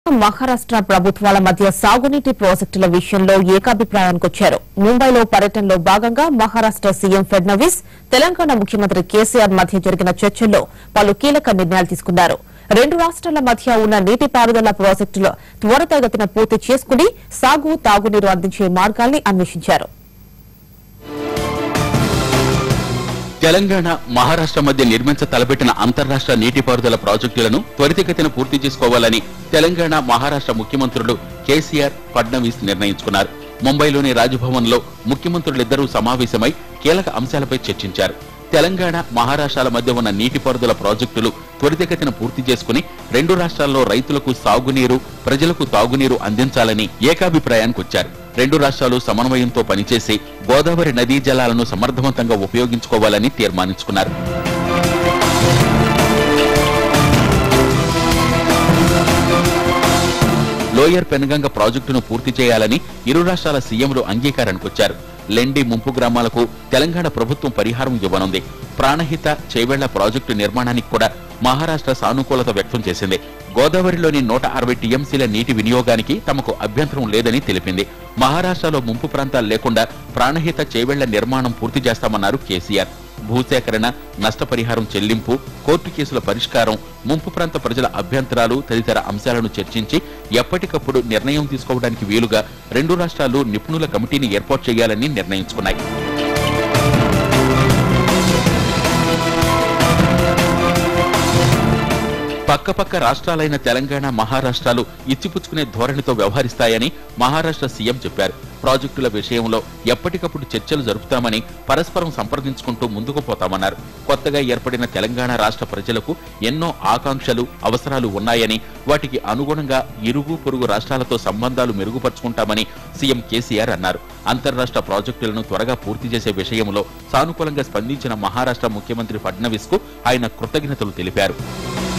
మహారాష్ట్ర ప్రభుత్వాల మధ్య సాగునీటి ప్రాజెక్టుల విషయంలో ఏకాభిప్రాయానికొచ్చారు ముంబైలో పర్యటనలో భాగంగా మహారాష్ట్ర సీఎం ఫడ్నవీస్ తెలంగాణ ముఖ్యమంత్రి కేసీఆర్ మధ్య జరిగిన చర్చల్లో పలు కీలక నిర్ణయాలు తీసుకున్నారు రెండు రాష్ట్రాల మధ్య ఉన్న నీటిపారుదల ప్రాజెక్టులు త్వరితగతిన పూర్తి చేసుకుని సాగు తాగునీరు అందించే మార్గాల్ని అన్వేషించారు తెలంగాణ మహారాష్ట్ర మధ్య నిర్మించ తలపెట్టిన అంతర్రాష్ట్ర నీటిపారుదల ప్రాజెక్టులను త్వరితగతిన పూర్తి చేసుకోవాలని తెలంగాణ మహారాష్ట్ర ముఖ్యమంత్రులు కేసీఆర్ ఫడ్నవీస్ నిర్ణయించుకున్నారు ముంబైలోని రాజ్భవన్ లో ముఖ్యమంత్రులిద్దరూ సమావేశమై కీలక అంశాలపై చర్చించారు తెలంగాణ మహారాష్ట్రాల మధ్య ఉన్న నీటిపారుదల ప్రాజెక్టులు త్వరితగతిన పూర్తి చేసుకుని రెండు రాష్ట్రాల్లో రైతులకు సాగునీరు ప్రజలకు తాగునీరు అందించాలని ఏకాభిప్రాయానికి వచ్చారు రెండు రాష్ట్రాలు సమన్వయంతో పనిచేసి గోదావరి నదీ జలాలను సమర్థవంతంగా ఉపయోగించుకోవాలని తీర్మానించుకున్నారు లోయర్ పెనగంగ ప్రాజెక్టును పూర్తి చేయాలని ఇరు రాష్ట్రాల సీఎంలు అంగీకారానికి వచ్చారు లెండి ముంపు గ్రామాలకు తెలంగాణ ప్రభుత్వం పరిహారం ఇవ్వనుంది ప్రాణహిత చేవెళ్ల ప్రాజెక్టు నిర్మాణానికి కూడా మహారాష్ట్ర సానుకూలత వ్యక్తం చేసింది గోదావరిలోని నూట అరవై టీఎంసీల నీటి వినియోగానికి తమకు అభ్యంతరం లేదని తెలిపింది మహారాష్ట్రలో ముంపు ప్రాంతాలు లేకుండా ప్రాణహిత చేవెళ్ల నిర్మాణం పూర్తి చేస్తామన్నారు కేసీఆర్ భూసేకరణ నష్టపరిహారం చెల్లింపు కోర్టు కేసుల పరిష్కారం ముంపు ప్రాంత ప్రజల అభ్యంతరాలు తదితర అంశాలను చర్చించి ఎప్పటికప్పుడు నిర్ణయం తీసుకోవడానికి వీలుగా రెండు రాష్ట్రాలు నిపుణుల కమిటీని ఏర్పాటు చేయాలని నిర్ణయించుకున్నాయి పక్కపక్క రాష్ట్రాలైన తెలంగాణ మహారాష్ట్రాలు ఇచ్చిపుచ్చుకునే ధోరణితో వ్యవహరిస్తాయని మహారాష్ట్ర సీఎం చెప్పారు ప్రాజెక్టుల విషయంలో ఎప్పటికప్పుడు చర్చలు జరుపుతామని పరస్పరం సంప్రదించుకుంటూ ముందుకు పోతామన్నారు కొత్తగా ఏర్పడిన తెలంగాణ రాష్ట్ర ప్రజలకు ఎన్నో ఆకాంక్షలు అవసరాలు ఉన్నాయని వాటికి అనుగుణంగా ఇరుగు పొరుగు రాష్ట్రాలతో సంబంధాలు మెరుగుపరుచుకుంటామని సీఎం కేసీఆర్ అన్నారు అంతర్రాష్ట్ర ప్రాజెక్టులను త్వరగా పూర్తి చేసే విషయంలో సానుకూలంగా స్పందించిన మహారాష్ట్ర ముఖ్యమంత్రి ఫడ్నవీస్ కు ఆయన కృతజ్ఞతలు తెలిపారు